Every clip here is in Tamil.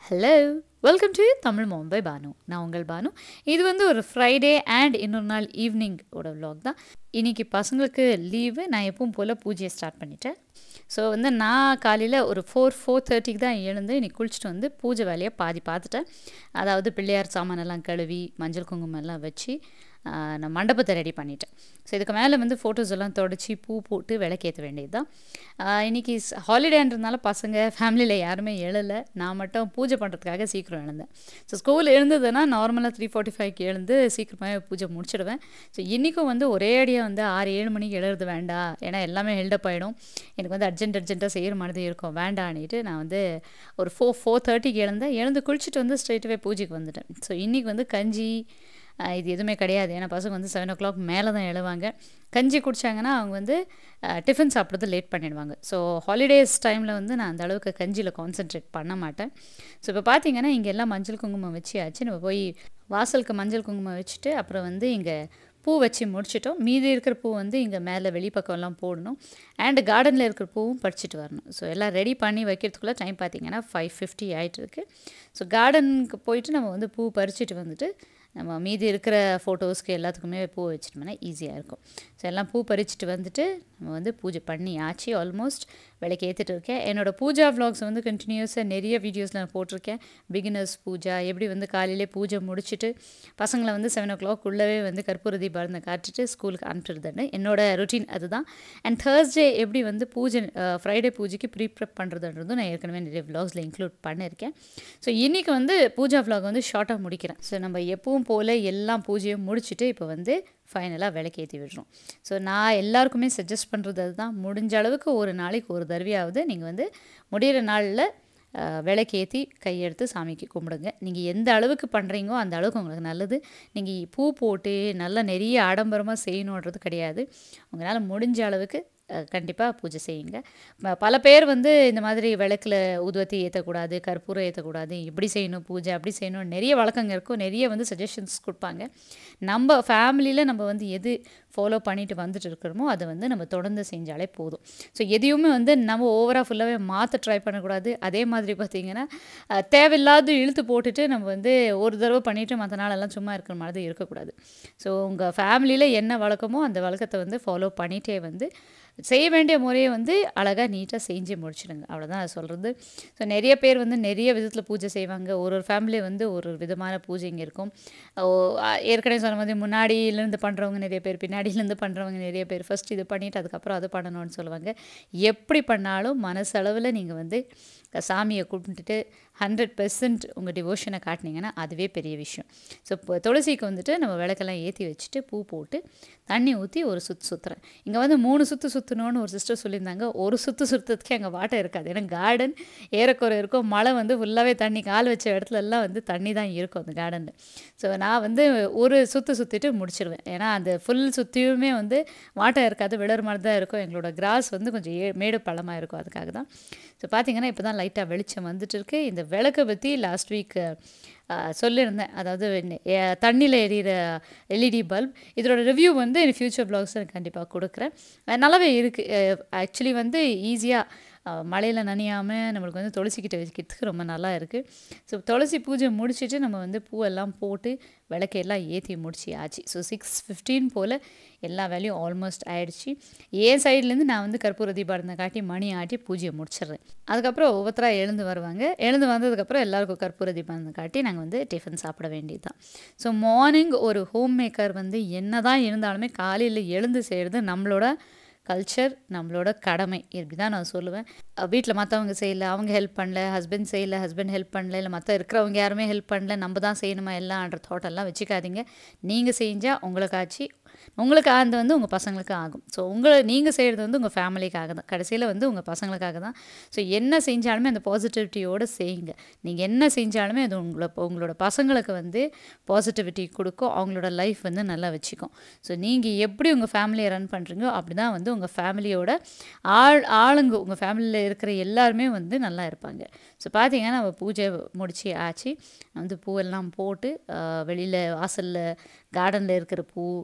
hello welcome to Tamil Mumbai Banu நான் உங்கள் பானு இது வந்து ஒரு ஃப்ரைடே அண்ட் இன்னொரு நாள் ஈவினிங் ஓட vlog தான் இன்றைக்கி பசங்களுக்கு லீவு நான் எப்பவும் போல் பூஜையை ஸ்டார்ட் பண்ணிட்டேன் ஸோ வந்து நான் காலையில் ஒரு ஃபோர் ஃபோர் தேர்ட்டிக்கு தான் எழுந்து இன்னைக்கு குளிச்சுட்டு வந்து பூஜை வேலையை பாதி பார்த்துட்டேன் அதாவது பிள்ளையார் சாமானெல்லாம் கழுவி மஞ்சள் குங்குமம் எல்லாம் வச்சு ஆஹ், நான் மண்டபத்தை ரெடி பண்ணிட்டேன் ஸோ இதுக்கு மேலே வந்து ஃபோட்டோஸ் எல்லாம் தொடச்சி பூ போட்டு விளக்கேற்ற வேண்டியது தான் இன்றைக்கி ஹாலிடேன்றதுனால பசங்க ஃபேமிலியில் யாருமே எழலை நான் மட்டும் பூஜை பண்ணுறதுக்காக சீக்கிரம் எழுந்தேன் ஸோ ஸ்கூல் எழுந்ததுன்னா நார்மலாக த்ரீ ஃபார்ட்டி ஃபைவ்க்கு எழுந்து சீக்கிரமாகவே பூஜை முடிச்சிடுவேன் ஸோ இன்றைக்கும் வந்து ஒரே அடியாக வந்து ஆறு ஏழு மணிக்கு எழுறது வேண்டாம் ஏன்னா எல்லாமே ஹெல்டப் ஆகிடும் எனக்கு வந்து அர்ஜென்ட் அர்ஜென்ட்டாக செய்கிற மாதிரி இருக்கும் வேண்டான்னுட்டு நான் வந்து ஒரு ஃபோர் ஃபோர் தேர்ட்டிக்கு எழுந்தேன் எழுந்து குளிச்சுட்டு வந்து ஸ்ட்ரெயிட்டாகவே பூஜைக்கு வந்துட்டேன் ஸோ இன்றைக்கி வந்து கஞ்சி ஆஹ் இது எதுவுமே கிடையாது ஏன்னா பசங்க வந்து செவன் ஓ கிளாக் மேலே தான் எழுவாங்க கஞ்சி குடித்தாங்கன்னா அவங்க வந்து டிஃபன் சாப்பிட்றது லேட் பண்ணிடுவாங்க ஸோ ஹாலிடேஸ் டைமில் வந்து நான் அந்த அளவுக்கு கஞ்சியில் கான்சென்ட்ரேட் பண்ண மாட்டேன் ஸோ இப்போ பார்த்தீங்கன்னா இங்கே எல்லாம் மஞ்சள் குங்குமம் வச்சியாச்சு நம்ம போய் வாசலுக்கு மஞ்சள் குங்குமம் வச்சுட்டு அப்புறம் வந்து இங்கே பூ வச்சு முடிச்சிட்டோம் மீதி இருக்கிற பூ வந்து இங்கே மேலே வெளிப்பக்கம்லாம் போடணும் அண்ட் கார்டனில் இருக்கிற பூவும் பறிச்சிட்டு வரணும் ஸோ எல்லாம் ரெடி பண்ணி வைக்கிறதுக்குள்ளே டைம் பார்த்தீங்கன்னா ஃபைவ் ஃபிஃப்டி ஆகிட்டு இருக்கு ஸோ கார்டனுக்கு போயிட்டு நம்ம வந்து பூ பறிச்சிட்டு வந்துட்டு நம்ம மீதி இருக்கிற ஃபோட்டோஸ்க்கு எல்லாத்துக்குமே பூ வச்சிட்டோம்னா ஈஸியாக இருக்கும் ஸோ எல்லாம் பூ பறிச்சுட்டு வந்துட்டு நம்ம வந்து பூஜை பண்ணி ஆச்சு ஆல்மோஸ்ட் விளக்கு ஏற்றிட்டு இருக்கேன் என்னோட பூஜா vlogs வந்து கண்டினியூஸாக நிறைய வீடியோஸில் நான் போட்டிருக்கேன் பிகினர்ஸ் பூஜா எப்படி வந்து காலையிலே பூஜை முடிச்சுட்டு பசங்களை வந்து செவன் ஓ கிளாக் உள்ளவே வந்து கற்பூர தீபாரத்தை காட்டிட்டு ஸ்கூலுக்கு அனுப்பிச்சிருந்தேன்னு என்னோட ருட்டீன் அதுதான் அண்ட் தேர்ஸ்டே எப்படி வந்து பூஜை ஃப்ரைடே பூஜைக்கு ப்ரீ ப்ரெப் பண்ணுறதுன்றதும் நான் ஏற்கனவே நிறைய vlogsல இன்க்ளூட் பண்ணியிருக்கேன் ஸோ இன்றைக்கி வந்து பூஜா vlog வந்து ஷார்ட்டாக முடிக்கிறேன் ஸோ நம்ம எப்பவும் போல் எல்லாம் பூஜையும் முடிச்சுட்டு இப்போ வந்து ஃபைனலாக விளக்கேற்றி விடுறோம் ஸோ நான் எல்லாருக்குமே சஜஸ்ட் பண்ணுறது அதுதான் முடிஞ்ச அளவுக்கு ஒரு நாளைக்கு ஒரு தடவையாவது நீங்கள் வந்து முடிகிற நாளில் விளக்கேற்றி கையெடுத்து சாமிக்கு கும்பிடுங்க நீங்கள் எந்த அளவுக்கு பண்ணுறீங்கோ அந்த அளவுக்கு உங்களுக்கு நல்லது நீங்கள் பூ போட்டு நல்லா நிறைய ஆடம்பரமாக செய்யணுன்றது கிடையாது உங்களால் முடிஞ்ச அளவுக்கு கண்டிப்பாக பூஜை செய்யுங்க ம- பல பேர் வந்து இந்த மாதிரி விளக்கில் ஊதுவத்தி ஏற்றக்கூடாது கற்பூரம் ஏற்றக்கூடாது இப்படி செய்யணும் பூஜை அப்படி செய்யணும் நிறைய வழக்கங்க இருக்கும் நிறைய வந்து சஜஷன்ஸ் கொடுப்பாங்க நம்ம ஃபேமிலியில் நம்ம வந்து எது ஃபாலோ பண்ணிட்டு வந்துட்டு இருக்கிறோமோ அதை வந்து நம்ம தொடர்ந்து செஞ்சாலே போதும் ஸோ எதையுமே வந்து நம்ம ஓவராக ஃபுல்லாகவே மாற்ற ட்ரை பண்ணக்கூடாது அதே மாதிரி பார்த்திங்கன்னா அஹ், தேவையில்லாத இழுத்து போட்டுட்டு நம்ம வந்து ஒரு தடவை பண்ணிவிட்டு மற்ற நாளெல்லாம் சும்மா இருக்கிற மாதிரி இருக்கக்கூடாது ஸோ உங்கள் ஃபேமிலியில் என்ன வழக்கமோ அந்த வழக்கத்தை வந்து ஃபாலோ பண்ணிகிட்டே வந்து செய்ய வேண்டிய முறையை வந்து அழகாக நீட்டாக செஞ்சு முடிச்சிடுங்க அவ்வளோதான் நான் சொல்கிறது ஸோ நிறைய பேர் வந்து நிறைய விதத்தில் பூஜை செய்வாங்க ஒரு ஒரு ஃபேமிலி வந்து ஒரு ஒரு விதமான பூஜைங்க இருக்கும் ஓ, ஆ, ஏற்கனவே சொன்ன மாதிரி முன்னாடியிலேருந்து பண்ணுறவங்க நிறைய பேர் பின்னாடியிலேருந்து பண்ணுறவங்க நிறைய பேர் ஃபஸ்ட் இது பண்ணிவிட்டு அதுக்கப்புறம் அது பண்ணணும்னு சொல்லுவாங்க எப்படி பண்ணாலும் மனசளவில் நீங்கள் வந்து சாமியை கும்பிட்டுட்டு ஹண்ட்ரட் பெர்சன்ட் உங்கள் டிவோஷனை காட்டினீங்கன்னா அதுவே பெரிய விஷயம் ஸோ இப்போ துளசிக்கு வந்துட்டு நம்ம விளக்கெல்லாம் ஏற்றி வச்சுட்டு பூ போட்டு தண்ணி ஊற்றி ஒரு சுற்று சுற்றுறேன் இங்கே வந்து மூணு சுற்று சுற்றணும்னு ஒரு சிஸ்டர் சொல்லியிருந்தாங்க ஒரு சுற்று சுற்றுறதுக்கே அங்கே வாட்டர் இருக்காது ஏன்னா கார்டன் ஏறக்குறை இருக்கும் மழை வந்து ஃபுல்லாகவே தண்ணி கால் வச்ச இடத்துல எல்லாம் வந்து தண்ணி தான் இருக்கும் அந்த கார்டனில் ஸோ நான் வந்து ஒரு சுற்று சுற்றிட்டு முடிச்சிருவேன் ஏன்னா அந்த ஃபுல் சுற்றியுமே வந்து வாட்டர் இருக்காது விழற மாதிரி தான் இருக்கும் எங்களோட கிராஸ் வந்து கொஞ்சம் ஏ மேடு பள்ளமாக இருக்கும் அதுக்காக தான் ஸோ பார்த்தீங்கன்னா இப்போ தான் லைட்டாக வெளிச்சம் வந்துட்டு இருக்கு இந்த விளக்கை பற்றி லாஸ்ட் வீக் சொல்லியிருந்தேன் அதாவது தண்ணியில் எரியிற எல்இடி பல்ப் இதோட ரிவ்யூ வந்து ஃப்யூச்சர் பிளாக்ஸ் கண்டிப்பாக கொடுக்குறேன் அஹ் நல்லாவே இருக்குது ஆக்சுவலி வந்து ஈஸியாக மழையில் நனையாமல் நம்மளுக்கு வந்து துளசிக்கிட்ட வைக்கிறதுக்கு ரொம்ப நல்லா இருக்குது ஸோ துளசி பூஜை முடிச்சுட்டு நம்ம வந்து பூவெல்லாம் போட்டு விளக்கையெல்லாம் ஏற்றி முடிச்சு ஆச்சு ஸோ சிக்ஸ் ஃபிஃப்டீன் போல் எல்லா வேலையும் ஆல்மோஸ்ட் ஆயிடுச்சு என் சைட்லேருந்து நான் வந்து கற்பூர தீபாரத்தை காட்டி மணி ஆட்டி பூஜையை முடிச்சிடுறேன் அதுக்கப்புறம் ஒவ்வொருத்தரா எழுந்து வருவாங்க எழுந்து வந்ததுக்கப்புறம் எல்லாருக்கும் கற்பூர தீபாரத்தை காட்டி நாங்கள் வந்து டிஃபன் சாப்பிட வேண்டியது தான் ஸோ மார்னிங் ஒரு ஹோம் மேக்கர் வந்து என்ன தான் இருந்தாலுமே காலையில் எழுந்து செய்கிறது நம்மளோட கல்ச்சர் நம்மளோட கடமை இப்படி தான் நான் சொல்லுவேன் வீட்டில் மற்றவங்க செய்யல அவங்க ஹெல்ப் பண்ணல ஹஸ்பண்ட் செய்யல ஹஸ்பண்ட் ஹெல்ப் பண்ணல இல்லை மற்ற இருக்கிறவங்க யாருமே ஹெல்ப் பண்ணல நம்ம தான் செய்யணுமா எல்லாம்ன்ற தாட்டெல்லாம் வச்சுக்காதீங்க நீங்கள் செஞ்சால் உங்களுக்காச்சு உங்களுக்கு ஆனது வந்து உங்கள் பசங்களுக்கு ஆகும் ஸோ உங்களை நீங்கள் செய்கிறது வந்து உங்கள் ஃபேமிலிக்காக தான் கடைசியில் வந்து உங்கள் பசங்களுக்காக தான் ஸோ என்ன செஞ்சாலுமே அந்த பாசிட்டிவிட்டியோடு செய்யுங்க நீங்கள் என்ன செஞ்சாலுமே அது உங்களை உங்களோட பசங்களுக்கு வந்து பாசிட்டிவிட்டி கொடுக்கும் அவங்களோட லைஃப் வந்து நல்லா வச்சுக்கும் ஸோ நீங்கள் எப்படி உங்கள் ஃபேமிலியை ரன் பண்ணுறீங்களோ அப்படி தான் வந்து உங்கள் ஃபேமிலியோட ஆள் ஆளுங்க உங்கள் ஃபேமிலியில் இருக்கிற எல்லாருமே வந்து நல்லா இருப்பாங்க ஸோ பார்த்தீங்கன்னா நம்ம பூஜை முடிச்சு ஆச்சு வந்து பூவெல்லாம் போட்டு வெளியில் வாசலில் கார்டனில் இருக்கிற பூ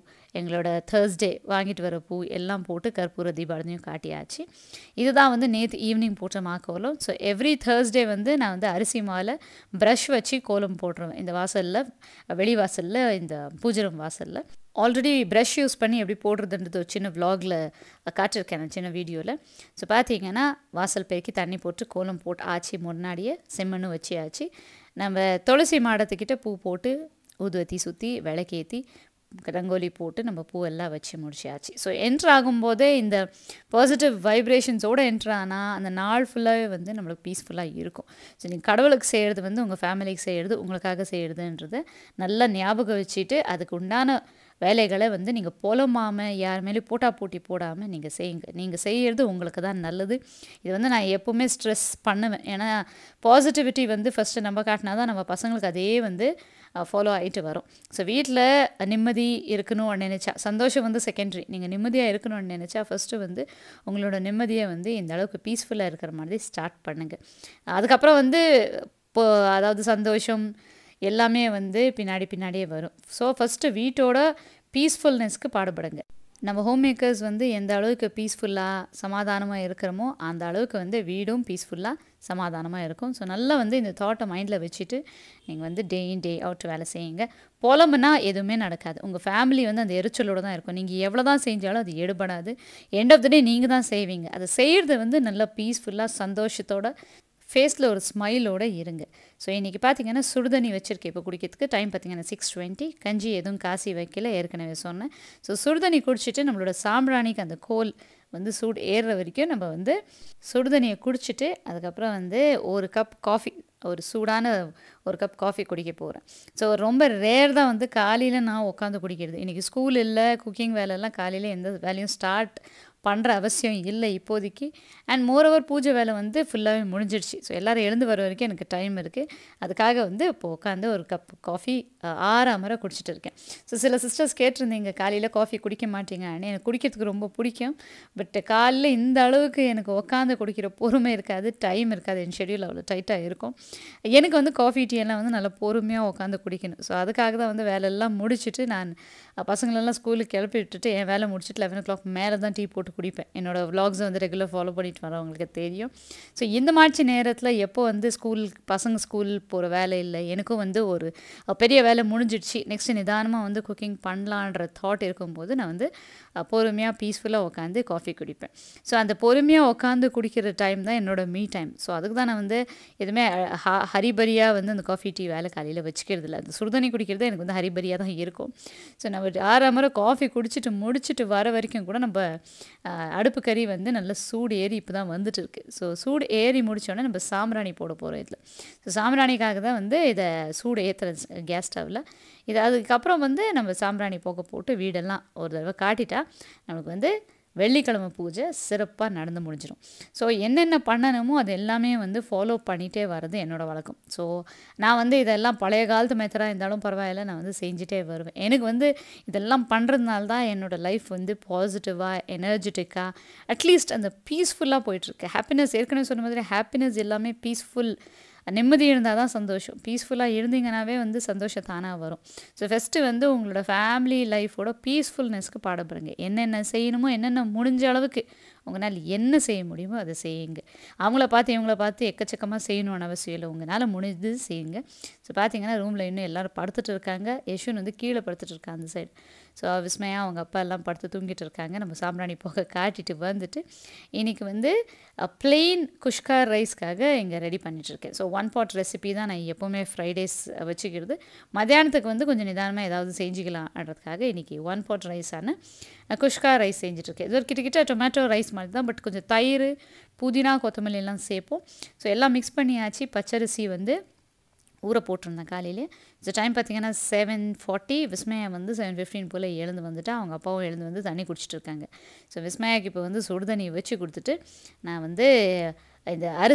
எங்களோட தேர்ஸ்டே வாங்கிட்டு வர பூ எல்லாம் போட்டு கற்பூர தீபாவளியும் காட்டியாச்சு இதுதான் வந்து நேற்று ஈவினிங் போட்ட மாக்கோலம் ஸோ எவ்ரி தேர்ஸ்டே வந்து நான் வந்து அரிசி மாலை ப்ரஷ் வச்சு கோலம் போட்டுருவேன் இந்த வாசலில் வெளி வாசலில் இந்த பூஜரம் வாசலில் ஆல்ரெடி ப்ரஷ் யூஸ் பண்ணி எப்படி போடுறதுன்றது ஒரு சின்ன விலாகில் காட்டியிருக்கேன் நான் சின்ன வீடியோவில் ஸோ பார்த்தீங்கன்னா வாசல் பெருக்கி தண்ணி போட்டு கோலம் போட்டு ஆச்சு முன்னாடியே செம்மண்ணு வச்சு ஆச்சு நம்ம துளசி மாடத்துக்கிட்ட பூ போட்டு ஊதுவத்தி சுற்றி விளக்கேற்றி ரங்கோலி போட்டு நம்ம பூவெல்லாம் வச்சு முடிச்சாச்சு ஸோ என்ட்ரு ஆகும்போதே இந்த பாசிட்டிவ் வைப்ரேஷன்ஸோடு என்ட்ரு ஆனால் அந்த நாள் ஃபுல்லாகவே வந்து நம்மளுக்கு பீஸ்ஃபுல்லாக இருக்கும் ஸோ நீங்கள் கடவுளுக்கு செய்கிறது வந்து உங்கள் ஃபேமிலிக்கு செய்கிறது உங்களுக்காக செய்கிறதுன்றத நல்லா ஞாபகம் வச்சுட்டு அதுக்கு உண்டான வேலைகளை வந்து நீங்கள் புலமாமல் யார் மேலேயும் போட்டா போட்டி போடாமல் நீங்கள் செய்யுங்க நீங்கள் செய்கிறது உங்களுக்கு தான் நல்லது இது வந்து நான் எப்போவுமே ஸ்ட்ரெஸ் பண்ணுவேன் ஏன்னா பாசிட்டிவிட்டி வந்து ஃபஸ்ட்டு நம்ம காட்டினா தான் நம்ம பசங்களுக்கு அதே வந்து ஃபாலோ ஆகிட்டு வரும் ஸோ வீட்டில் நிம்மதி இருக்கணும்னு நினச்சா சந்தோஷம் வந்து செகண்டரி நீங்கள் நிம்மதியாக இருக்கணும்னு நினச்சா ஃபஸ்ட்டு வந்து உங்களோட நிம்மதியை வந்து இந்த அளவுக்கு பீஸ்ஃபுல்லாக இருக்கிற மாதிரி ஸ்டார்ட் பண்ணுங்கள் அதுக்கப்புறம் வந்து இப்போ அதாவது சந்தோஷம் எல்லாமே வந்து பின்னாடி பின்னாடியே வரும் ஸோ ஃபஸ்ட்டு வீட்டோட பீஸ்ஃபுல்னஸ்க்கு பாடுபடுங்க நம்ம ஹோம் மேக்கர்ஸ் வந்து எந்த அளவுக்கு பீஸ்ஃபுல்லாக சமாதானமாக இருக்கிறோமோ அந்த அளவுக்கு வந்து வீடும் பீஸ்ஃபுல்லாக சமாதானமாக இருக்கும் ஸோ நல்லா வந்து இந்த தாட்டை மைண்டில் வச்சுட்டு நீங்கள் வந்து டே இன் டே அவுட் வேலை செய்யுங்க புலம்புனா எதுவுமே நடக்காது உங்கள் ஃபேமிலி வந்து அந்த எரிச்சலோடு தான் இருக்கும் நீங்கள் எவ்வளோ தான் செஞ்சாலும் அது எடுபடாது எண்ட் ஆஃப் த டே நீங்கள் தான் செய்வீங்க அதை செய்கிறது வந்து நல்லா பீஸ்ஃபுல்லாக சந்தோஷத்தோட ஃபேஸில் ஒரு ஸ்மைலோடு இருங்க ஸோ இன்றைக்கி பார்த்தீங்கன்னா சுடுதண்ணி வச்சுருக்கேன் இப்போ குடிக்கிறதுக்கு டைம் பார்த்தீங்கன்னா சிக்ஸ் டுவெண்ட்டி கஞ்சி எதுவும் காசி வைக்கல ஏற்கனவே சொன்னேன் ஸோ சுடுதண்ணி குடிச்சிட்டு நம்மளோட சாம்பிராணிக்கு அந்த கோல் வந்து சூடு ஏறுற வரைக்கும் நம்ம வந்து சுடுதண்ணியை குடிச்சிட்டு அதுக்கப்புறம் வந்து ஒரு கப் காஃபி ஒரு சூடான ஒரு கப் காஃபி குடிக்க போகிறேன் ஸோ ரொம்ப ரேர் தான் வந்து காலையில் நான் உட்காந்து குடிக்கிறது இன்றைக்கி ஸ்கூல் இல்லை குக்கிங் வேலையெல்லாம் காலையில் எந்த வேலையும் ஸ்டார்ட் பண்ணுற அவசியம் இல்லை இப்போதைக்கு அண்ட் மோரோவர் பூஜை வேலை வந்து ஃபுல்லாகவே முடிஞ்சிடுச்சு ஸோ எல்லோரும் எழுந்து வர வரைக்கும் எனக்கு டைம் இருக்குது அதுக்காக வந்து இப்போ உட்காந்து ஒரு கப் காஃபி ஆறாமரை குடிச்சிட்டு இருக்கேன் ஸோ சில சிஸ்டர்ஸ் கேட்டிருந்தீங்க காலையில் காஃபி குடிக்க மாட்டீங்க அண்ணே எனக்கு குடிக்கிறதுக்கு ரொம்ப பிடிக்கும் பட் காலையில் இந்த அளவுக்கு எனக்கு உட்காந்து குடிக்கிற பொறுமை இருக்காது டைம் இருக்காது என் ஷெடியூல் அவ்வளோ டைட்டாக இருக்கும் எனக்கு வந்து காஃபி டீ எல்லாம் வந்து நல்லா பொறுமையாக உட்காந்து குடிக்கணும் ஸோ அதுக்காக தான் வந்து வேலையெல்லாம் முடிச்சுட்டு நான் பசங்களெல்லாம் ஸ்கூலுக்கு கிளப்பி விட்டுட்டு என் வேலை முடிச்சுட்டு லெவன் ஓ கிளாக் மேலே தான் டீ போட்டு குடிப்பேன் என்னோடய விலாக்ஸை வந்து ரெகுலர் ஃபாலோ பண்ணிட்டு வரவங்களுக்கு தெரியும் ஸோ இந்த மாதிரி நேரத்தில் எப்போ வந்து ஸ்கூல் பசங்க ஸ்கூல் போகிற வேலை இல்லை எனக்கும் வந்து ஒரு பெரிய வேலை முடிஞ்சிடுச்சு நெக்ஸ்ட் நிதானமாக வந்து குக்கிங் பண்ணலான்ற தாட் இருக்கும்போது நான் வந்து பொறுமையாக பீஸ்ஃபுல்லாக உட்காந்து காஃபி குடிப்பேன் ஸோ அந்த பொறுமையாக உட்காந்து குடிக்கிற டைம் தான் என்னோடய மீ டைம் ஸோ அதுக்கு தான் நான் வந்து எதுவுமே ஹ ஹரிபரியாக வந்து அந்த காஃபி டீ வேலை காலையில் வச்சுக்கிறது இல்லை அந்த சுடுதண்ணி குடிக்கிறது எனக்கு வந்து ஹரிபரியாக தான் இருக்கும் ஸோ நம்ம ஆறாம் முறை காஃபி குடிச்சிட்டு முடிச்சுட்டு வர வரைக்கும் கூட நம்ம அடுப்பு கறி வந்து நல்லா சூடு ஏறி இப்போ தான் வந்துட்டு இருக்குது ஸோ சூடு ஏறி முடித்தோடனே நம்ம சாம்பிராணி போட போகிறோம் இதில் ஸோ சாம்பிராணிக்காக தான் வந்து இதை சூடு ஏற்றுற கேஸ் ஸ்டவ்வில் இது அதுக்கப்புறம் வந்து நம்ம சாம்பிராணி போக போட்டு வீடெல்லாம் ஒரு தடவை காட்டிட்டா நமக்கு வந்து வெள்ளிக்கிழமை பூஜை சிறப்பாக நடந்து முடிஞ்சிடும் ஸோ என்னென்ன பண்ணணுமோ அது எல்லாமே வந்து ஃபாலோ பண்ணிகிட்டே வர்றது என்னோடய வழக்கம் ஸோ நான் வந்து இதெல்லாம் பழைய காலத்து மெத்தடாக இருந்தாலும் பரவாயில்ல நான் வந்து செஞ்சுட்டே வருவேன் எனக்கு வந்து இதெல்லாம் பண்ணுறதுனால தான் என்னோடய லைஃப் வந்து பாசிட்டிவாக எனர்ஜெட்டிக்காக அட்லீஸ்ட் அந்த பீஸ்ஃபுல்லாக போயிட்டுருக்கு ஹாப்பினஸ் ஏற்கனவே சொன்ன மாதிரி ஹாப்பினஸ் எல்லாமே பீஸ்ஃபுல் நிம்மதி இருந்தால் தான் சந்தோஷம் பீஸ்ஃபுல்லாக இருந்தீங்கனாவே வந்து சந்தோஷம் தானாக வரும் ஸோ ஃபஸ்ட்டு வந்து உங்களோட ஃபேமிலி லைஃபோட பீஸ்ஃபுல்னஸ்க்கு பாடப்படுங்க என்னென்ன செய்யணுமோ என்னென்ன முடிஞ்ச அளவுக்கு உங்களால் என்ன செய்ய முடியுமோ அதை செய்யுங்க அவங்கள பார்த்து இவங்கள பார்த்து எக்கச்சக்கமாக செய்யணும்னு அவசியம் இல்லை உங்களால் முடிஞ்சது செய்யுங்க ஸோ பார்த்தீங்கன்னா ரூமில் இன்னும் எல்லோரும் படுத்துட்டு இருக்காங்க யஷ்வன் வந்து கீழே படுத்துட்டு இருக்காங்க அந்த சைடு ஸோ விஸ்மயா அவங்க அப்பா எல்லாம் படுத்து தூங்கிட்டு இருக்காங்க நம்ம சாம்பிராணி போக காட்டிட்டு வந்துட்டு இன்றைக்கி வந்து பிளெயின் குஷ்கார் ரைஸ்க்காக இங்கே ரெடி பண்ணிகிட்ருக்கேன் ஸோ ஒன் பாட் ரெசிபி தான் நான் எப்போவுமே ஃப்ரைடேஸ் வச்சுக்கிறது மத்தியானத்துக்கு வந்து கொஞ்சம் நிதானமாக ஏதாவது செஞ்சுக்கலாம்ன்றதுக்காக இன்றைக்கி ஒன் பாட் ரைஸான குஷ்கா ரைஸ் செஞ்சுட்ருக்கேன் இது ஒரு கிட்டக்கிட்ட டொமேட்டோ ரைஸ் மாதிரி தான் பட் கொஞ்சம் தயிர் புதினா கொத்தமல்லி எல்லாம் சேர்ப்போம் ஸோ எல்லாம் மிக்ஸ் பண்ணியாச்சு பச்சரிசி வந்து ஊற போட்டிருந்தேன் காலையிலே ஸோ டைம் பார்த்தீங்கன்னா செவன் ஃபார்ட்டி விஸ்மயா வந்து செவன் ஃபிஃப்டின் போல் எழுந்து வந்துட்டு அவங்க அப்பாவும் எழுந்து வந்து தண்ணி குடிச்சிட்டு இருக்காங்க ஸோ விஸ்மயாக்கு இப்போ வந்து சுடு தண்ணி வச்சு கொடுத்துட்டு நான் வந்து இந்த அரிசி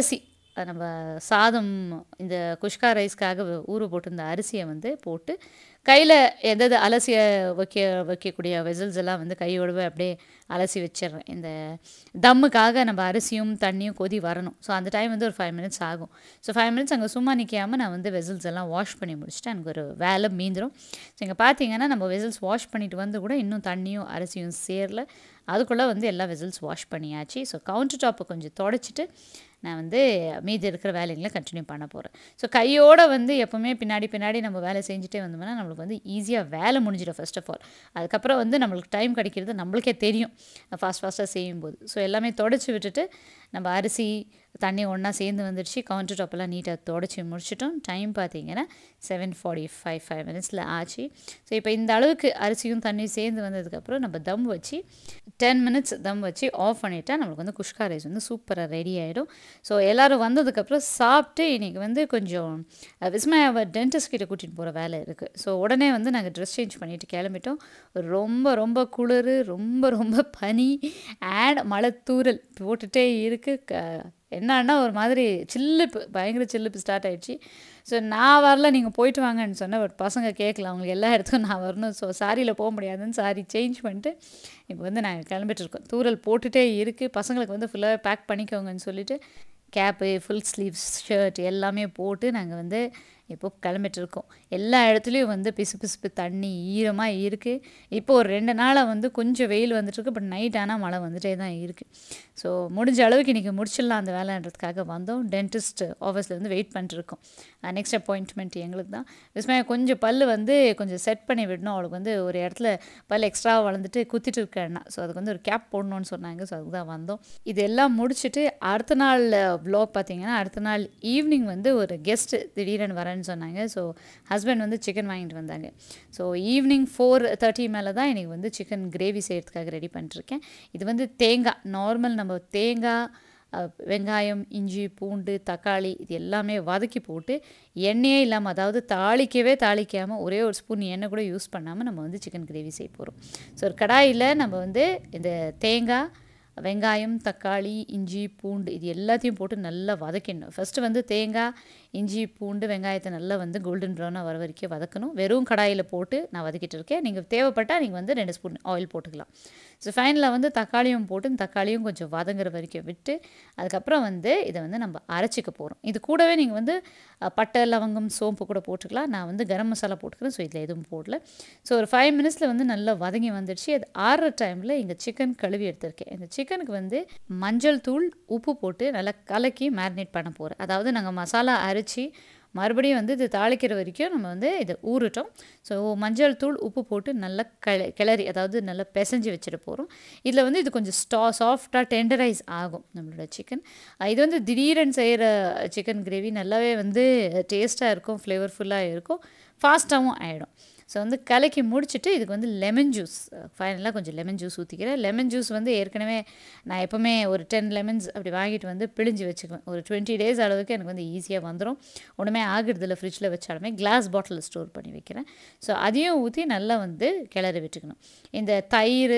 நம்ம சாதம் இந்த குஷ்கா ரைஸ்க்காக ஊற போட்டிருந்த அரிசியை வந்து போட்டு கையில் எதாவது அலசிய வைக்க வைக்கக்கூடிய வெசல்ஸ் எல்லாம் வந்து கையோடவே அப்படியே அலசி வச்சிடுறேன் இந்த தம்முக்காக நம்ம அரிசியும் தண்ணியும் கொதி வரணும் ஸோ அந்த டைம் வந்து ஒரு ஃபைவ் மினிட்ஸ் ஆகும் ஸோ ஃபைவ் மினிட்ஸ் அங்கே சும்மா நிற்காமல் நான் வந்து வெசல்ஸ் எல்லாம் வாஷ் பண்ணி முடிச்சுட்டு எனக்கு ஒரு வேலை மீந்துடும் ஸோ இங்கே பார்த்தீங்கன்னா நம்ம வெசல்ஸ் வாஷ் பண்ணிட்டு வந்து கூட இன்னும் தண்ணியும் அரிசியும் சேரல அதுக்குள்ளே வந்து எல்லா வெசல்ஸ் வாஷ் பண்ணியாச்சு ஸோ கவுண்டர் டாப்பை கொஞ்சம் தொடச்சிட்டு நான் வந்து மீதி இருக்கிற வேலைகளை கண்டினியூ பண்ண போகிறேன் ஸோ கையோடு வந்து எப்போவுமே பின்னாடி பின்னாடி நம்ம வேலை செஞ்சுட்டே வந்தோம்னா நம்மளுக்கு வந்து ஈஸியாக வேலை முடிஞ்சிடும் ஃபர்ஸ்ட் ஆஃப் ஆல் அதுக்கப்புறம் வந்து நம்மளுக்கு டைம் கிடைக்கிறது நம்மளுக்கே தெரியும் ஃபாஸ்ட் ஃபாஸ்ட்டாக செய்யும்போது ஸோ எல்லாமே தொடச்சி விட்டுட்டு நம்ம அரிசி தண்ணி ஒன்றா சேர்ந்து வந்துடுச்சு கவுண்டர் டாப்பெல்லாம் நீட்டாக தொடச்சி முடிச்சிட்டோம் டைம் பார்த்தீங்கன்னா செவன் ஃபார்ட்டி ஃபைவ் ஃபைவ் மினிட்ஸில் ஆச்சு ஸோ இப்போ இந்த அளவுக்கு அரிசியும் தண்ணியும் சேர்ந்து வந்ததுக்கப்புறம் நம்ம தம் வச்சு டென் மினிட்ஸ் தம் வச்சு ஆஃப் பண்ணிட்டா நம்மளுக்கு வந்து குஷ்கா ரைஸ் வந்து சூப்பராக ரெடி ஆகிடும் ஸோ எல்லோரும் வந்ததுக்கப்புறம் சாப்பிட்டு இன்றைக்கி வந்து கொஞ்சம் விஸ்மயாவை டென்டிஸ்ட் கிட்ட கூட்டிகிட்டு போகிற வேலை இருக்குது ஸோ உடனே வந்து நாங்கள் ட்ரெஸ் சேஞ்ச் பண்ணிவிட்டு கிளம்பிட்டோம் ரொம்ப ரொம்ப குளிர் ரொம்ப ரொம்ப பனி அண்ட் மழை தூரல் போட்டுகிட்டே இருக்குது க என்னன்னா ஒரு மாதிரி சில்லுப்பு பயங்கர சில்லுப்பு ஸ்டார்ட் ஆயிடுச்சு ஸோ நான் வரல நீங்கள் போயிட்டு வாங்கன்னு சொன்னேன் பட் பசங்க கேட்கல அவங்களுக்கு எல்லா இடத்துக்கும் நான் வரணும் ஸோ சாரியில் போக முடியாதுன்னு சாரி சேஞ்ச் பண்ணிட்டு இப்போ வந்து நாங்கள் கிளம்பிட்டு இருக்கோம் தூரல் போட்டுகிட்டே இருக்குது பசங்களுக்கு வந்து ஃபுல்லாக பேக் பண்ணிக்கோங்கன்னு சொல்லிட்டு கேப்பு ஃபுல் ஸ்லீவ்ஸ் ஷர்ட் எல்லாமே போட்டு நாங்கள் வந்து இப்போ கிளம்பிட்டு இருக்கோம் எல்லா இடத்துலையும் வந்து பிசு பிசுப்பு தண்ணி ஈரமாக இருக்குது இப்போ ஒரு ரெண்டு நாளாக வந்து கொஞ்சம் வெயில் வந்துட்டுருக்கு பட் நைட் ஆனால் மழை வந்துட்டே தான் இருக்குது ஸோ முடிஞ்ச அளவுக்கு இன்றைக்கி முடிச்சிடலாம் அந்த வேலைன்றதுக்காக வந்தோம் டென்டிஸ்ட் ஆஃபீஸில் வந்து வெயிட் பண்ணிட்டுருக்கோம் நெக்ஸ்ட் அப்பாயின்ட்மெண்ட் எங்களுக்கு தான் விஸ்மயா கொஞ்சம் பல் வந்து கொஞ்சம் செட் பண்ணி விடணும் அவளுக்கு வந்து ஒரு இடத்துல பல் எக்ஸ்ட்ரா வளர்ந்துட்டு குத்திட்டு இருக்கேன்னா ஸோ அதுக்கு வந்து ஒரு கேப் போடணும்னு சொன்னாங்க ஸோ அதுக்கு தான் வந்தோம் இதெல்லாம் முடிச்சுட்டு அடுத்த நாள் வ்ளாக் பார்த்தீங்கன்னா அடுத்த நாள் ஈவினிங் வந்து ஒரு கெஸ்ட்டு திடீர்னு வரேன்னு சொன்னாங்க ஸோ ஹஸ்பண்ட் வந்து சிக்கன் வாங்கிட்டு வந்தாங்க ஸோ ஈவினிங் ஃபோர் தேர்ட்டி மேலே தான் எனக்கு வந்து சிக்கன் கிரேவி செய்கிறதுக்காக ரெடி பண்ணிட்டுருக்கேன் இது வந்து தேங்காய் நார்மல் நம்ம தேங்காய் வெங்காயம் இஞ்சி பூண்டு தக்காளி இது எல்லாமே வதக்கி போட்டு எண்ணெயே இல்லாமல் அதாவது தாளிக்கவே தாளிக்காமல் ஒரே ஒரு ஸ்பூன் எண்ணெய் கூட யூஸ் பண்ணாமல் நம்ம வந்து சிக்கன் கிரேவி செய்ய போகிறோம் ஸோ ஒரு கடாயில் நம்ம வந்து இந்த தேங்காய் வெங்காயம் தக்காளி இஞ்சி பூண்டு இது எல்லாத்தையும் போட்டு நல்லா வதக்கிடணும் ஃபஸ்ட்டு வந்து தேங்காய் இஞ்சி பூண்டு வெங்காயத்தை நல்லா வந்து கோல்டன் ப்ரௌனாக வர வரைக்கும் வதக்கணும் வெறும் கடாயில் போட்டு நான் வதக்கிட்டு இருக்கேன் நீங்கள் தேவைப்பட்டால் நீங்கள் வந்து ரெண்டு ஸ்பூன் ஆயில் போட்டுக்கலாம் ஸோ ஃபைனலில் வந்து தக்காளியும் போட்டு தக்காளியும் கொஞ்சம் வதங்குற வரைக்கும் விட்டு அதுக்கப்புறம் வந்து இதை வந்து நம்ம அரைச்சிக்க போகிறோம் இது கூடவே நீங்கள் வந்து பட்டை லவங்கம் சோம்பு கூட போட்டுக்கலாம் நான் வந்து கரம் மசாலா போட்டுக்கிறேன் ஸோ இதில் எதுவும் போடல ஸோ ஒரு ஃபைவ் மினிட்ஸில் வந்து நல்லா வதங்கி வந்துடுச்சு அது ஆறுற டைமில் இங்கே சிக்கன் கழுவி எடுத்திருக்கேன் இந்த சிக்கனுக்கு வந்து மஞ்சள் தூள் உப்பு போட்டு நல்லா கலக்கி மேரினேட் பண்ண போகிறேன் அதாவது நாங்கள் மசாலா அரைச்சி மறுபடியும் வந்து இது தாளிக்கிற வரைக்கும் நம்ம வந்து இதை ஊறட்டும் ஸோ மஞ்சள் தூள் உப்பு போட்டு நல்லா கள கிளறி அதாவது நல்லா பிசைஞ்சு வச்சுட்டு போகிறோம் இதில் வந்து இது கொஞ்சம் ஸ்டா சாஃப்டாக டெண்டரைஸ் ஆகும் நம்மளோட சிக்கன் இது வந்து திடீரென்னு செய்கிற சிக்கன் கிரேவி நல்லாவே வந்து டேஸ்ட்டாக இருக்கும் ஃப்ளேவர்ஃபுல்லாக இருக்கும் ஃபாஸ்ட்டாகவும் ஆகிடும் ஸோ வந்து கலக்கி முடிச்சுட்டு இதுக்கு வந்து லெமன் ஜூஸ் ஃபைனலாக கொஞ்சம் லெமன் ஜூஸ் ஊற்றிக்கிறேன் லெமன் ஜூஸ் வந்து ஏற்கனவே நான் எப்போவுமே ஒரு டென் லெமன்ஸ் அப்படி வாங்கிட்டு வந்து பிழிஞ்சு வச்சுக்குவேன் ஒரு டுவெண்ட்டி டேஸ் அளவுக்கு எனக்கு வந்து ஈஸியாக வந்துடும் ஒன்றுமே ஆகுறதில்ல ஃப்ரிட்ஜில் வச்சாலுமே கிளாஸ் பாட்டிலில் ஸ்டோர் பண்ணி வைக்கிறேன் ஸோ அதையும் ஊற்றி நல்லா வந்து கிளறி விட்டுக்கணும் இந்த தயிர்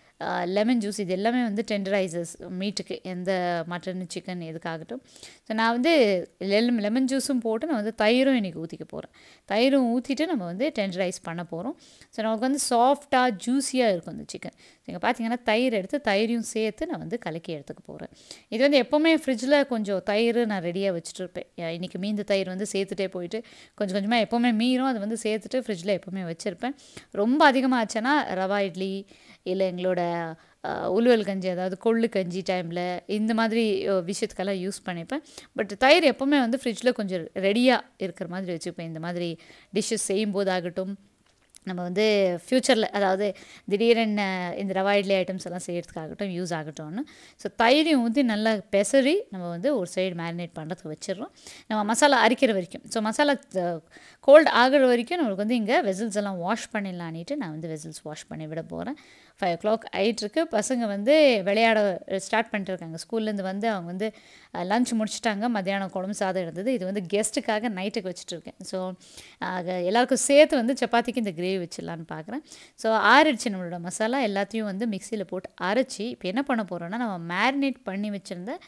லெமன் ஜூஸ் இது எல்லாமே வந்து டெண்டரைசர்ஸ் மீட்டுக்கு எந்த மட்டன் சிக்கன் எதுக்காகட்டும் ஸோ நான் வந்து லெமன் லெமன் ஜூஸும் போட்டு நான் வந்து தயிரும் இன்றைக்கி ஊற்றிக்க போகிறேன் தயிரும் ஊற்றிட்டு நம்ம வந்து டெண்டரைஸ் பண்ண போகிறோம் ஸோ நமக்கு வந்து சாஃப்டாக ஜூஸியாக இருக்கும் அந்த சிக்கன் நீங்கள் பார்த்தீங்கன்னா தயிர் எடுத்து தயிரையும் சேர்த்து நான் வந்து கலக்கி எடுத்துக்க போகிறேன் இது வந்து எப்போவுமே ஃப்ரிட்ஜில் கொஞ்சம் தயிர் நான் ரெடியாக வச்சுட்டு இருப்பேன் இன்றைக்கி மீந்த தயிர் வந்து சேர்த்துட்டே போயிட்டு கொஞ்சம் கொஞ்சமாக எப்போவுமே மீறும் அதை வந்து சேர்த்துட்டு ஃப்ரிட்ஜில் எப்போவுமே வச்சுருப்பேன் ரொம்ப அதிகமாக ஆச்சுன்னா ரவா இட்லி இல்லை எங்களோட உலுவல் கஞ்சி அதாவது கொள்ளு கஞ்சி டைமில் இந்த மாதிரி விஷயத்துக்கெல்லாம் யூஸ் பண்ணிப்பேன் பட் தயிர் எப்போவுமே வந்து ஃப்ரிட்ஜில் கொஞ்சம் ரெடியாக இருக்கிற மாதிரி வச்சுப்பேன் இந்த மாதிரி டிஷ்ஷஸ் செய்யும்போது ஆகட்டும் நம்ம வந்து ஃப்யூச்சரில் அதாவது திடீரென இந்த ரவா இட்லி ஐட்டம்ஸ் எல்லாம் செய்கிறதுக்காகட்டும் யூஸ் ஆகட்டும்னு ஸோ தயிரையும் ஊற்றி நல்லா பெசரி நம்ம வந்து ஒரு சைடு மேரினேட் பண்ணுறதுக்கு வச்சிடுறோம் நம்ம மசாலா அரிக்கிற வரைக்கும் ஸோ மசாலா கோல்டு ஆகிற வரைக்கும் நம்மளுக்கு வந்து இங்கே வெசில்ஸ் எல்லாம் வாஷ் பண்ணிடலான்ட்டு நான் வந்து வெசில்ஸ் வாஷ் பண்ணி விட போகிறேன் ஃபைவ் ஓ கிளாக் ஆகிட்டுருக்கு பசங்க வந்து விளையாட ஸ்டார்ட் பண்ணிட்டு இருக்காங்க ஸ்கூல்லேருந்து வந்து அவங்க வந்து லஞ்ச் முடிச்சுட்டாங்க மத்தியானம் குழம்பு சாதம் இருந்தது இது வந்து கெஸ்ட்டுக்காக நைட்டுக்கு வச்சுட்ருக்கேன் ஸோ எல்லாருக்கும் சேர்த்து வந்து சப்பாத்திக்கு இந்த கிரேவி வச்சிடலான்னு பார்க்குறேன் ஸோ ஆறிடுச்சு நம்மளோட மசாலா எல்லாத்தையும் வந்து மிக்சியில் போட்டு அரைச்சி இப்போ என்ன பண்ண போகிறோன்னா நம்ம மேரினேட் பண்ணி வச்சுருந்த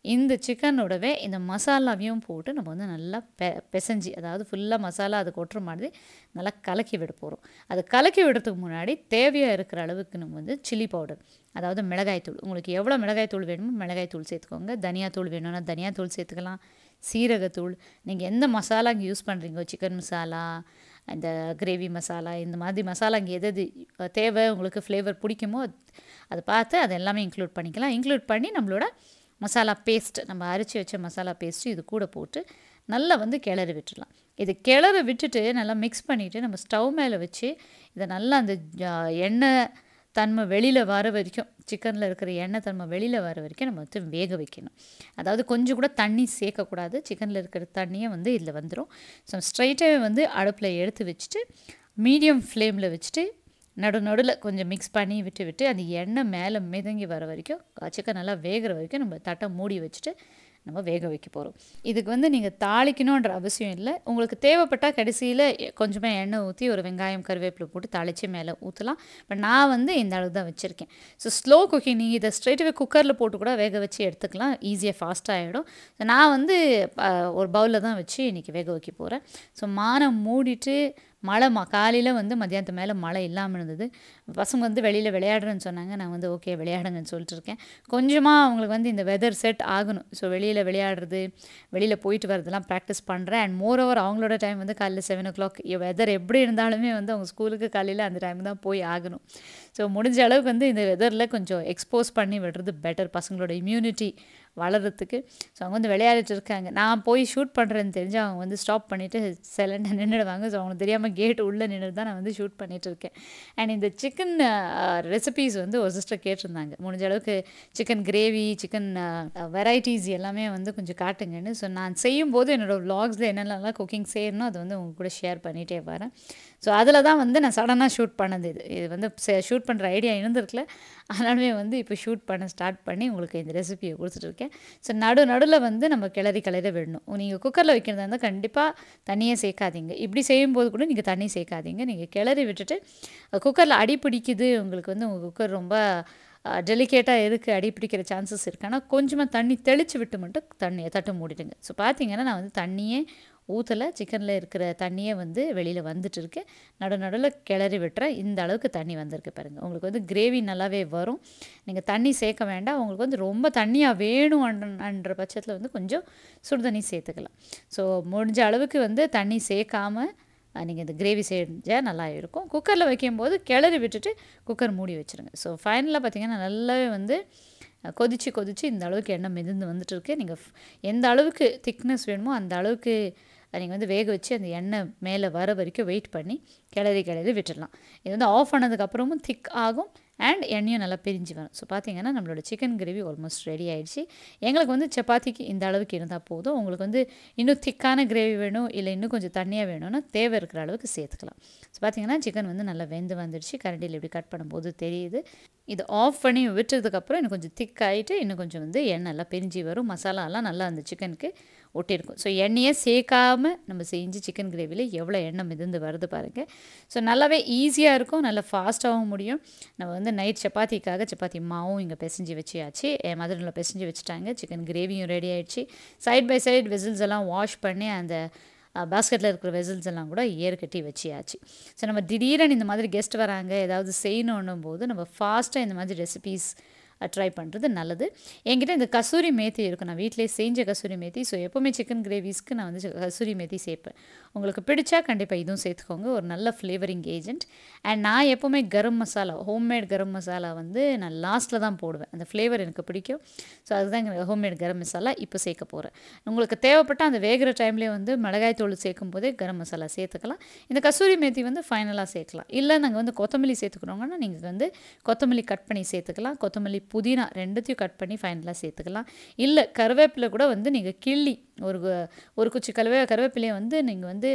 இந்த சிக்கனோடவே இந்த மசாலாவையும் போட்டு நம்ம வந்து நல்லா பெ பிசைஞ்சு அதாவது ஃபுல்லாக மசாலா அது கொட்டுற மாதிரி நல்லா கலக்கி விட போகிறோம் அது கலக்கி விடுறதுக்கு முன்னாடி தேவையாக இருக்கிற அளவுக்கு நம்ம வந்து சில்லி பவுடர் அதாவது மிளகாய்த்தூள் உங்களுக்கு எவ்வளோ மிளகாய்த்தூள் வேணுமோ மிளகாய்த்தூள் சேர்த்துக்கோங்க தனியாத்தூள் வேணும்னா தனியாத்தூள் சேர்த்துக்கலாம் சீரகத்தூள் நீங்கள் எந்த மசாலா இங்கே யூஸ் பண்ணுறீங்கோ சிக்கன் மசாலா இந்த கிரேவி மசாலா இந்த மாதிரி மசாலா இங்கே எது எது தேவை உங்களுக்கு ஃப்ளேவர் பிடிக்குமோ அதை பார்த்து அதை எல்லாமே இன்க்ளூட் பண்ணிக்கலாம் இன்க்ளூட் பண்ணி நம்மளோட மசாலா பேஸ்ட் நம்ம அரைச்சி வச்ச மசாலா பேஸ்ட்டு இது கூட போட்டு நல்லா வந்து கிளறி விட்டுடலாம் இது கிளற விட்டுட்டு நல்லா மிக்ஸ் பண்ணிவிட்டு நம்ம ஸ்டவ் மேலே வச்சு இதை நல்லா அந்த எண்ணெய் தன்மை வெளியில் வர வரைக்கும் சிக்கனில் இருக்கிற எண்ணெய் தன்மை வெளியில் வர வரைக்கும் நம்ம வந்து வேக வைக்கணும் அதாவது கொஞ்சம் கூட தண்ணி சேர்க்கக்கூடாது சிக்கனில் இருக்கிற தண்ணியை வந்து இதில் வந்துடும் ஸோ ஸ்ட்ரைட்டாகவே வந்து அடுப்பில் எடுத்து வச்சுட்டு மீடியம் ஃப்ளேமில் வச்சுட்டு நடு நடுவில் கொஞ்சம் மிக்ஸ் பண்ணி விட்டு விட்டு அந்த எண்ணெய் மேலே மிதங்கி வர வரைக்கும் சிக்கன் நல்லா வேகிற வரைக்கும் நம்ம தட்டை மூடி வச்சுட்டு நம்ம வேக வைக்க போகிறோம் இதுக்கு வந்து நீங்கள் தாளிக்கணுன்ற அவசியம் இல்லை உங்களுக்கு தேவைப்பட்டால் கடைசியில் கொஞ்சமாக எண்ணெய் ஊற்றி ஒரு வெங்காயம் கருவேப்பிலை போட்டு தாளித்து மேலே ஊற்றலாம் பட் நான் வந்து இந்த அளவுக்கு தான் வச்சுருக்கேன் ஸோ ஸ்லோ குக்கிங் நீங்கள் இதை ஸ்ட்ரெயிட்டாகவே குக்கரில் போட்டு கூட வேக வச்சு எடுத்துக்கலாம் ஈஸியாக ஃபாஸ்ட்டாக ஆகிடும் நான் வந்து ஒரு பவுலில் தான் வச்சு இன்றைக்கி வேக வைக்க போகிறேன் ஸோ மானம் மூடிட்டு மழை மா காலையில் வந்து மத்தியானத்து மேலே மழை இல்லாமல் இருந்தது பசங்க வந்து வெளியில் விளையாடுறேன்னு சொன்னாங்க நான் வந்து ஓகே விளையாடுங்கன்னு சொல்லிட்டு இருக்கேன் கொஞ்சமாக அவங்களுக்கு வந்து இந்த வெதர் செட் ஆகணும் ஸோ வெளியில் விளையாடுறது வெளியில் போயிட்டு வரதெல்லாம் ப்ராக்டிஸ் பண்ணுறேன் அண்ட் மோர் ஓவர் அவங்களோட டைம் வந்து காலையில் செவன் ஓ கிளாக் வெதர் எப்படி இருந்தாலுமே வந்து அவங்க ஸ்கூலுக்கு காலையில் அந்த டைம் தான் போய் ஆகணும் ஸோ முடிஞ்ச அளவுக்கு வந்து இந்த வெதரில் கொஞ்சம் எக்ஸ்போஸ் பண்ணி விடுறது பெட்டர் பசங்களோட இம்யூனிட்டி வளர்கிறதுக்கு ஸோ அவங்க வந்து விளையாடிட்டு இருக்காங்க நான் போய் ஷூட் பண்ணுறேன்னு தெரிஞ்சு அவங்க வந்து ஸ்டாப் பண்ணிவிட்டு சைலண்டாக நின்றுடுவாங்க ஸோ அவங்களுக்கு தெரியாமல் கேட் உள்ளே நின்று தான் நான் வந்து ஷூட் பண்ணிகிட்டு இருக்கேன் அண்ட் இந்த சிக்கன் ரெசிபீஸ் வந்து ஒரு சிஸ்டர் கேட்டிருந்தாங்க முடிஞ்ச அளவுக்கு சிக்கன் கிரேவி சிக்கன் வெரைட்டிஸ் எல்லாமே வந்து கொஞ்சம் காட்டுங்கன்னு ஸோ நான் செய்யும்போது என்னோடய விலாக்ஸில் என்னென்னலாம் குக்கிங் செய்யணும் அதை வந்து உங்க கூட ஷேர் பண்ணிகிட்டே வரேன் ஸோ அதில் தான் வந்து நான் சடனாக ஷூட் பண்ணது இது இது வந்து ஷூட் பண்ணுற ஐடியா இருந்திருக்கல அதனாலுமே வந்து இப்போ ஷூட் பண்ண ஸ்டார்ட் பண்ணி உங்களுக்கு இந்த ரெசிபியை கொடுத்துட்ருக்கேன் ஸோ நடு நடுவில் வந்து நம்ம கிளறி கிளற விடணும் நீங்கள் குக்கரில் வைக்கிறதா இருந்தால் கண்டிப்பாக தண்ணியை சேர்க்காதீங்க இப்படி செய்யும்போது கூட நீங்கள் தண்ணி சேர்க்காதீங்க நீங்கள் கிளறி விட்டுட்டு குக்கரில் அடி பிடிக்குது உங்களுக்கு வந்து உங்கள் குக்கர் ரொம்ப டெலிகேட்டாக இருக்குது அடி பிடிக்கிற சான்சஸ் இருக்குது ஆனால் கொஞ்சமாக தண்ணி தெளித்து விட்டு மட்டும் தண்ணியை தட்டு மூடிடுங்க ஸோ பார்த்தீங்கன்னா நான் வந்து தண்ணியே ஊற்றலை சிக்கனில் இருக்கிற தண்ணியே வந்து வெளியில் வந்துட்டு இருக்கு நடு நடுவில் கிளறி விட்டுறேன் இந்த அளவுக்கு தண்ணி வந்திருக்கு பாருங்கள் உங்களுக்கு வந்து கிரேவி நல்லாவே வரும் நீங்கள் தண்ணி சேர்க்க வேண்டாம் உங்களுக்கு வந்து ரொம்ப தண்ணியாக வேணும் அன்ற பட்சத்தில் வந்து கொஞ்சம் சுடு தண்ணி சேர்த்துக்கலாம் ஸோ முடிஞ்ச அளவுக்கு வந்து தண்ணி சேர்க்காமல் நீங்கள் இந்த கிரேவி செஞ்சால் நல்லா இருக்கும் குக்கரில் வைக்கும்போது கிளறி விட்டுட்டு குக்கர் மூடி வச்சுருங்க ஸோ ஃபைனலாக பார்த்திங்கன்னா நல்லாவே வந்து கொதித்து கொதித்து இந்த அளவுக்கு எண்ணெய் மிதந்து வந்துட்டு இருக்கு நீங்கள் எந்த அளவுக்கு திக்னஸ் வேணுமோ அந்த அளவுக்கு நீங்கள் வந்து வேக வச்சு அந்த எண்ணெய் மேலே வர வரைக்கும் வெயிட் பண்ணி கிளறி கிளறி விட்டுடலாம் இது வந்து ஆஃப் ஆனதுக்கப்புறமும் திக் ஆகும் அண்ட் எண்ணெயும் நல்லா பிரிஞ்சு வரும் ஸோ பார்த்தீங்கன்னா நம்மளோட சிக்கன் கிரேவி ஆல்மோஸ்ட் ரெடி ஆயிடுச்சு எங்களுக்கு வந்து சப்பாத்திக்கு இந்த அளவுக்கு இருந்தால் போதும் உங்களுக்கு வந்து இன்னும் திக்கான கிரேவி வேணும் இல்லை இன்னும் கொஞ்சம் தண்ணியாக வேணும்னா தேவை இருக்கிற அளவுக்கு சேர்த்துக்கலாம் ஸோ பார்த்தீங்கன்னா சிக்கன் வந்து நல்லா வெந்து வந்துடுச்சு கரண்டியில் இப்படி கட் பண்ணும்போது தெரியுது இது ஆஃப் பண்ணி விட்டதுக்கப்புறம் இன்னும் கொஞ்சம் திக் ஆகிட்டு இன்னும் கொஞ்சம் வந்து எண்ணெய் நல்லா பிரிஞ்சு வரும் மசாலாலாம் நல்லா அந்த சிக்கனுக்கு ஒட்டியிருக்கும் ஸோ எண்ணெயை சேர்க்காமல் நம்ம செஞ்சு சிக்கன் கிரேவியில் எவ்வளோ எண்ணெய் மிதந்து வருது பாருங்கள் ஸோ நல்லாவே ஈஸியாக இருக்கும் நல்லா ஃபாஸ்ட்டாகவும் முடியும் நம்ம வந்து நைட் சப்பாத்திக்காக சப்பாத்தி மாவும் இங்கே பிசைஞ்சு வச்சியாச்சு என் மதுரில் பிசைஞ்சு வச்சுட்டாங்க சிக்கன் கிரேவியும் ரெடி ஆயிடுச்சு சைட் பை சைட் வெசில்ஸ் எல்லாம் வாஷ் பண்ணி அந்த பாஸ்கெட்டில் இருக்கிற வெசல்ஸ் எல்லாம் கூட ஏர் கட்டி வச்சியாச்சு ஸோ நம்ம திடீர்னு இந்த மாதிரி கெஸ்ட் வராங்க ஏதாவது செய்யணுன்னும் போது நம்ம ஃபாஸ்ட்டாக இந்த மாதிரி ரெசிபீஸ் ட்ரை பண்ணுறது நல்லது என்கிட்ட இந்த கசூரி மேத்தி இருக்கும் நான் வீட்டிலே செஞ்ச கசூரி மேத்தி ஸோ எப்போவுமே சிக்கன் கிரேவிஸ்க்கு நான் வந்து கசூரி மேத்தி சேர்ப்பேன் உங்களுக்கு பிடிச்சா கண்டிப்பாக இதுவும் சேர்த்துக்கோங்க ஒரு நல்ல ஃப்ளேவரிங் ஏஜென்ட் அண்ட் நான் எப்போவுமே கரம் மசாலா ஹோம்மேட் கரம் மசாலா வந்து நான் லாஸ்ட்டில் தான் போடுவேன் அந்த ஃப்ளேவர் எனக்கு பிடிக்கும் ஸோ அதுதான் ஹோம்மேட் கரம் மசாலா இப்போ சேர்க்க போகிறேன் உங்களுக்கு தேவைப்பட்ட அந்த வேகிற டைம்லேயே வந்து மிளகாய் தூள் சேர்க்கும் போதே கரம் மசாலா சேர்த்துக்கலாம் இந்த கசூரி மேத்தி வந்து ஃபைனலாக சேர்க்கலாம் இல்லை நாங்கள் வந்து கொத்தமல்லி சேர்த்துக்கிறோங்கன்னா நீங்கள் வந்து கொத்தமல்லி கட் பண்ணி சேர்த்துக்கலாம் கொத்தமல்லி புதினா ரெண்டுத்தையும் கட் பண்ணி ஃபைனலாக சேர்த்துக்கலாம் இல்லை கருவேப்பிலை கூட வந்து நீங்கள் கிள்ளி ஒரு ஒரு குச்சி கருவே கருவேப்பிலையை வந்து நீங்கள் வந்து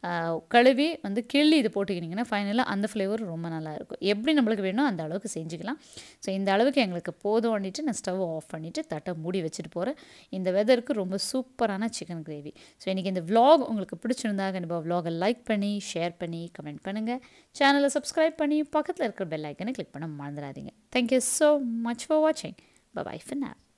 கழுவி வந்து கிள்ளி இது போட்டுக்கிட்டிங்கன்னா ஃபைனலாக அந்த ஃப்ளேவர் ரொம்ப நல்லா இருக்கும் எப்படி நம்மளுக்கு வேணும் அந்த அளவுக்கு செஞ்சுக்கலாம் ஸோ இந்த அளவுக்கு எங்களுக்கு போதும் பண்ணிட்டு நான் ஸ்டவ் ஆஃப் பண்ணிவிட்டு தட்டை மூடி வச்சுட்டு போகிறேன் இந்த வெதருக்கு ரொம்ப சூப்பரான சிக்கன் கிரேவி ஸோ இன்றைக்கி இந்த விலாக் உங்களுக்கு பிடிச்சிருந்தா கண்டிப்பாக விலாகை லைக் பண்ணி ஷேர் பண்ணி கமெண்ட் பண்ணுங்கள் சேனலை சப்ஸ்கிரைப் பண்ணி பக்கத்தில் இருக்கிற பெல் ஐக்கனை கிளிக் பண்ண மறந்துடாதீங்க தேங்க்யூ ஸோ மச் ஃபார் வாட்சிங் பை ஃபார் now